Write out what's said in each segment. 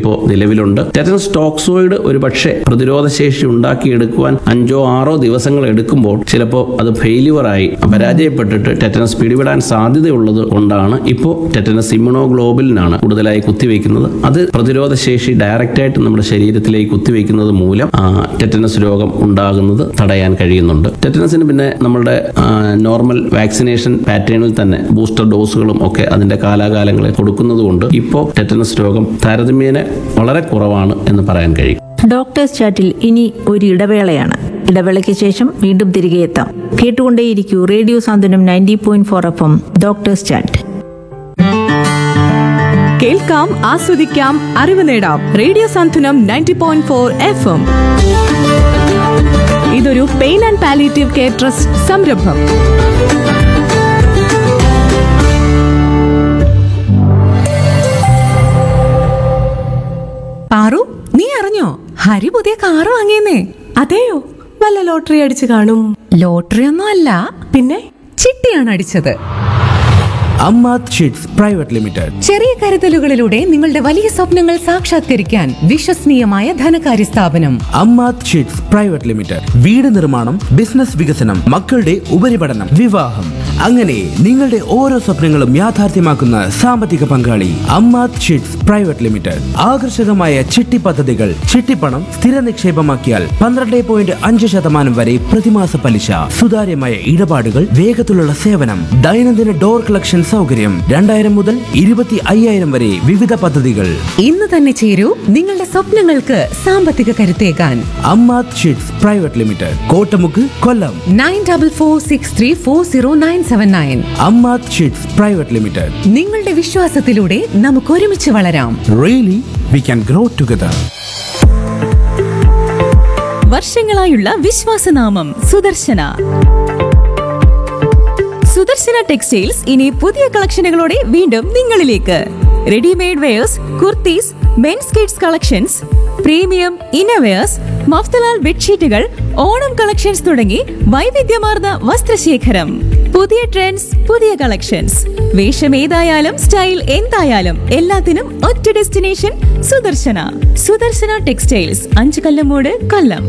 ഇപ്പോൾ നിലവിലുണ്ട് tetanus toxoid ഒരു പക്ഷേ പ്രതിരോധ ശേഷി ഉണ്ടാക്കിയെടുക്കുവാൻ അഞ്ചോ ആറോ ദിവസങ്ങൾ എടുക്കുമ്പോൾ ചിലപ്പോൾ അത് ഫെയിലിയറായി പരാജയപ്പെട്ടിട്ട് ടെറ്റനസ് പിടിപെടാൻ സാധ്യതയുള്ളത് കൊണ്ടാണ് ഇപ്പോൾ ടെറ്റനസ് ഇമ്യൂണോഗ്ലോബിലിനാണ് കൂടുതലായി കുത്തിവെക്കുന്നത് അത് പ്രതിരോധ ശേഷി ഡയറക്റ്റായിട്ട് നമ്മുടെ ശരീരത്തിലേക്ക് കുത്തിവെക്കുന്നത് മൂലം ആ, ടെറ്റനസ് രോഗം ഉണ്ടാകുന്നത് തടയാൻ കഴിയുന്നുണ്ട് ടെറ്റനസിന് പിന്നെ നമ്മളുടെ ആ, നോർമൽ വാക്സിനേഷൻ പാറ്റേണിൽ തന്നെ ബൂസ്റ്റർ ഡോസുകളും ഒക്കെ അതിന്റെ കാലാകാലങ്ങളിൽ കൊടുക്കുന്നത് കൊണ്ട് ഇപ്പോൾ ടെറ്റനസ് രോഗം താരതമ്യേന വളരെ കുറവാണ് എന്ന് പറയാൻ കഴിയും ഡോക്ടേഴ്സ് ചാറ്റിൽ ഇനി ഒരു ഇടവേളയാണ് ഇടവേളയ്ക്ക് ശേഷം വീണ്ടും തിരികെ എത്താം കേട്ടുകൊണ്ടേയിരിക്കൂ radio Santhwanam ninety point four F M doctors chat കേൾക്കാം ആസ്വദിക്കാം അറിവ് നേടാം radio Santhwanam ninety point four F M ഇതൊരു pain and palliative care trust സംരംഭം പാറു നീ അറിഞ്ഞോ ഹരി പുതിയ കാറ് വാങ്ങിയെന്നേ അതെയോ വല്ല ലോട്ടറി അടിച്ചു കാണും ലോട്ടറി ഒന്നും അല്ല പിന്നെ ചിട്ടിയാണ് അടിച്ചത് അമ്മാത് ഷീറ്റ്സ് പ്രൈവറ്റ് ലിമിറ്റഡ് ചെറിയ കരുതലുകളിലൂടെ നിങ്ങളുടെ വലിയ സ്വപ്നങ്ങൾ സാക്ഷാത്കരിക്കാൻ വിശ്വസനീയമായ ധനകാര്യ സ്ഥാപനം അമ്മാത് ഷീറ്റ്സ് പ്രൈവറ്റ് ലിമിറ്റഡ് വീട് നിർമ്മാണം ബിസിനസ് വികസനം മക്കളുടെ ഉപരിപഠനം വിവാഹം അങ്ങനെ നിങ്ങളുടെ ഓരോ സ്വപ്നങ്ങളും യാഥാർത്ഥ്യമാക്കുന്ന സാമ്പത്തിക പങ്കാളി അമ്മാത് ഷീറ്റ്സ് പ്രൈവറ്റ് ലിമിറ്റഡ് ആകർഷകമായ ചിട്ടി പദ്ധതികൾ ചിട്ടിപ്പണം സ്ഥിര നിക്ഷേപമാക്കിയാൽ പന്ത്രണ്ട് പോയിന്റ് അഞ്ച് ശതമാനം വരെ പ്രതിമാസ പലിശ സുതാര്യമായ ഇടപാടുകൾ വേഗത്തിലുള്ള സേവനം ദൈനംദിന ഡോർ കളക്ഷൻ സൗകര്യം രണ്ടായിരം മുതൽ ഇരുപത്തി അയ്യായിരം വരെ വിവിധ പദ്ധതികൾ ഇന്ന് തന്നെ ചേരൂ നിങ്ങളുടെ സ്വപ്നങ്ങൾക്ക് സാമ്പത്തിക കരുത്തേകാൻ Ammath sheets private limited Kottamukku Kollam nine double four six three four zero nine seven nine Ammath sheets private limited നിങ്ങളുടെ വിശ്വാസത്തിലൂടെ നമുക്ക് ഒരുമിച്ച് വളരാം really we can grow together വർഷങ്ങളായുള്ള വിശ്വാസനാമം സുദർശന സുദർശന ടെക്സ്റ്റൈൽസ് ഇനി പുതിയ കളക്ഷനുകളോടെ വീണ്ടും നിങ്ങളിലേക്ക് readymade wears kurtis mens kids collections premium innerwears Mafatlal ബെഡ്ഷീറ്റുകൾ ഓണം കളക്ഷൻസ് തുടങ്ങി വൈവിധ്യമാർന്ന വസ്ത്രശേഖരം പുതിയ ട്രെൻഡ്സ് പുതിയ കളക്ഷൻസ് വേഷം ഏതായാലും സ്റ്റൈൽ എന്തായാലും എല്ലാത്തിനും ഒറ്റ ഡെസ്റ്റിനേഷൻ സുദർശന സുദർശന ടെക്സ്റ്റൈൽസ് അഞ്ചു കല്ലമൂട് കൊല്ലം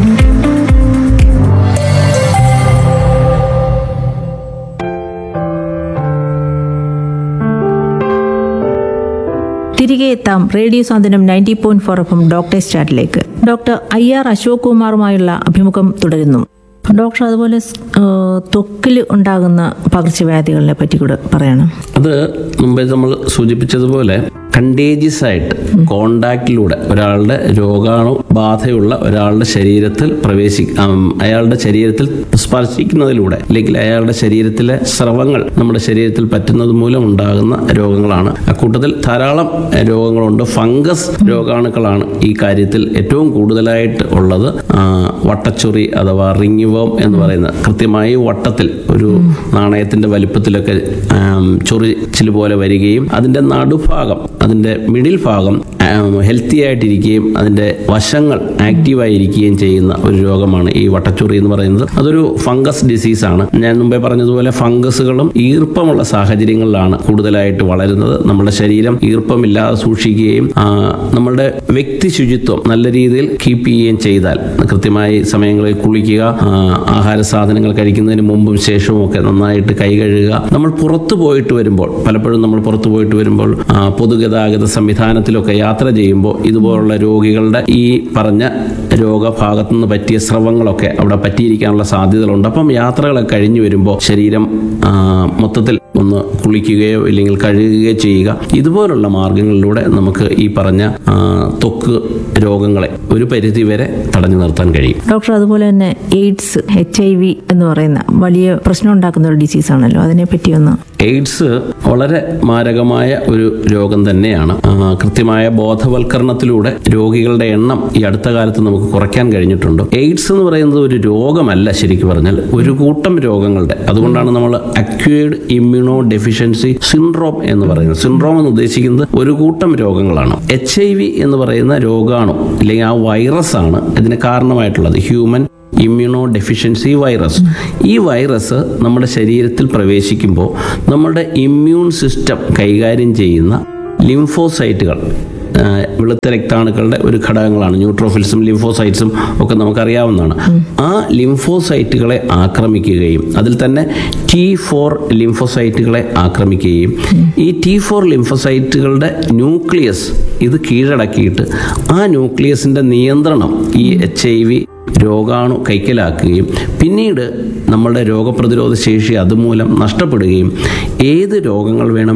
തിരികെ എത്താം radio Santhwanam ninety point four F M doctors ചാറ്റിലേക്ക് ഡോക്ടർ ഐ ആർ അശോക് കുമാറുമായുള്ള അഭിമുഖം തുടരുന്നു ഡോക്ടർ അതുപോലെ ത്വക്കിൽ ഉണ്ടാകുന്ന പകർച്ചവ്യാധികളെ പറ്റി കൂടെ പറയണം അത് മുമ്പേ നമ്മൾ സൂചിപ്പിച്ചതുപോലെ കണ്ടേജിയസ് ആയിട്ട് കോണ്ടാക്റ്റിലൂടെ ഒരാളുടെ രോഗാണു ബാധയുള്ള ഒരാളുടെ ശരീരത്തിൽ പ്രവേശി ആം, അയാളുടെ ശരീരത്തിൽ സ്പർശിക്കുന്നതിലൂടെ അല്ലെങ്കിൽ അയാളുടെ ശരീരത്തിലെ സ്രവങ്ങൾ നമ്മുടെ ശരീരത്തിൽ പറ്റുന്നത് മൂലം ഉണ്ടാകുന്ന രോഗങ്ങളാണ് അക്കൂട്ടത്തിൽ ധാരാളം രോഗങ്ങളുണ്ട് ഫംഗസ് രോഗാണുക്കളാണ് ഈ കാര്യത്തിൽ ഏറ്റവും കൂടുതലായിട്ട് ഉള്ളത് ആ, വട്ടച്ചൊറി അഥവാ റിംഗ് വോം എന്ന് പറയുന്നത് കൃത്യമായി വട്ടത്തിൽ ഒരു നാണയത്തിന്റെ വലിപ്പത്തിലൊക്കെ ആം, ചൊറിച്ചിൽ പോലെ വരികയും അതിന്റെ നടുഭാഗം അതിന്റെ മിഡിൽ ഭാഗം ഹെൽത്തി ആയിട്ടിരിക്കുകയും അതിന്റെ വശങ്ങൾ ആക്റ്റീവായിരിക്കുകയും ചെയ്യുന്ന ഒരു രോഗമാണ് ഈ വട്ടച്ചൊറി എന്ന് പറയുന്നത് അതൊരു ഫംഗസ് ഡിസീസാണ് ഞാൻ മുമ്പേ പറഞ്ഞതുപോലെ ഫംഗസുകളും ഈർപ്പമുള്ള സാഹചര്യങ്ങളിലാണ് കൂടുതലായിട്ട് വളരുന്നത് നമ്മുടെ ശരീരം ഈർപ്പമില്ലാതെ സൂക്ഷിക്കുകയും ആ, നമ്മളുടെ വ്യക്തി ശുചിത്വം നല്ല രീതിയിൽ കീപ്പ് ചെയ്യുകയും ചെയ്താൽ കൃത്യമായി സമയങ്ങളിൽ കുളിക്കുക ആ, ആഹാര സാധനങ്ങൾ കഴിക്കുന്നതിന് മുമ്പും ശേഷവും ഒക്കെ നന്നായിട്ട് കൈ കഴുകുക നമ്മൾ പുറത്തു പോയിട്ട് വരുമ്പോൾ പലപ്പോഴും നമ്മൾ പുറത്തു പോയിട്ട് വരുമ്പോൾ ആ, പൊതുഗതാഗത സംവിധാനത്തിലൊക്കെ യാത്ര ചെയ്യുമ്പോൾ ഇതുപോലുള്ള രോഗികളുടെ ഈ പറഞ്ഞ രോഗഭാഗത്തു നിന്ന് പറ്റിയ സ്രവങ്ങളൊക്കെ അവിടെ പറ്റിയിരിക്കാനുള്ള സാധ്യതകളുണ്ട് അപ്പം യാത്രകളൊക്കെ കഴിഞ്ഞു വരുമ്പോൾ ശരീരം ആ, മൊത്തത്തിൽ ഒന്ന് കുളിക്കുകയോ ഇല്ലെങ്കിൽ കഴുകുകയോ ചെയ്യുക ഇതുപോലുള്ള മാർഗങ്ങളിലൂടെ നമുക്ക് ഈ പറഞ്ഞ ആ, ത്വക്ക് രോഗങ്ങളെ ഒരു പരിധി വരെ തടഞ്ഞു നിർത്താൻ കഴിയും ഡോക്ടർ അതുപോലെ തന്നെ എയ്ഡ്സ് എച്ച് ഐ വി എന്ന് പറയുന്ന വലിയ പ്രശ്നം ഉണ്ടാക്കുന്ന ഒരു ഡിസീസാണല്ലോ അതിനെപ്പറ്റി ഒന്ന് എയ്ഡ്സ് വളരെ മാരകമായ ഒരു രോഗം തന്നെയാണ് ആ, കൃത്യമായ ബോധവൽക്കരണത്തിലൂടെ രോഗികളുടെ എണ്ണം ഈ അടുത്ത കാലത്ത് നമുക്ക് കുറയ്ക്കാൻ കഴിഞ്ഞിട്ടുണ്ട് എയ്ഡ്സ് എന്ന് പറയുന്നത് ഒരു രോഗമല്ല ശരിക്കും പറഞ്ഞാൽ ഒരു കൂട്ടം രോഗങ്ങളുടെ അതുകൊണ്ടാണ് നമ്മൾ അക്വേർഡ് ഇമ്മ്യൂണോ ഡെഫിഷ്യൻസി സിൻഡ്രോം എന്ന് പറയുന്നത് സിൻഡ്രോം എന്ന് ഉദ്ദേശിക്കുന്നത് ഒരു കൂട്ടം രോഗങ്ങളാണ് എച്ച് ഐ വി എന്ന് പറയുന്ന രോഗാണു അല്ലെങ്കിൽ ആ വൈറസ് ആണ് ഇതിന് കാരണമായിട്ടുള്ളത് ഹ്യൂമൻ ഇമ്മ്യൂണോ ഡെഫിഷ്യൻസി വൈറസ് ഈ വൈറസ് നമ്മുടെ ശരീരത്തിൽ പ്രവേശിക്കുമ്പോൾ നമ്മുടെ ഇമ്മ്യൂൺ സിസ്റ്റം കൈകാര്യം ചെയ്യുന്ന ലിംഫോസൈറ്റുകൾ ആ, വെളുത്ത രക്താണുക്കളുടെ ഒരു ഘടകങ്ങളാണ് ന്യൂട്രോഫിൽസും ലിംഫോസൈറ്റ്സും ഒക്കെ നമുക്കറിയാവുന്നതാണ് ആ ലിംഫോസൈറ്റുകളെ ആക്രമിക്കുകയും അതിൽ തന്നെ ടി ഫോർ ലിംഫോസൈറ്റുകളെ ആക്രമിക്കുകയും ഈ ടി ഫോർ ലിംഫോസൈറ്റുകളുടെ ന്യൂക്ലിയസ് ഇത് കീഴടക്കിയിട്ട് ആ ന്യൂക്ലിയസിൻ്റെ നിയന്ത്രണം ഈ എച്ച് ഐ വി രോഗാണു കൈക്കലാക്കുകയും പിന്നീട് നമ്മളുടെ രോഗപ്രതിരോധ ശേഷി അതുമൂലം നഷ്ടപ്പെടുകയും ഏത് രോഗങ്ങൾ വേണം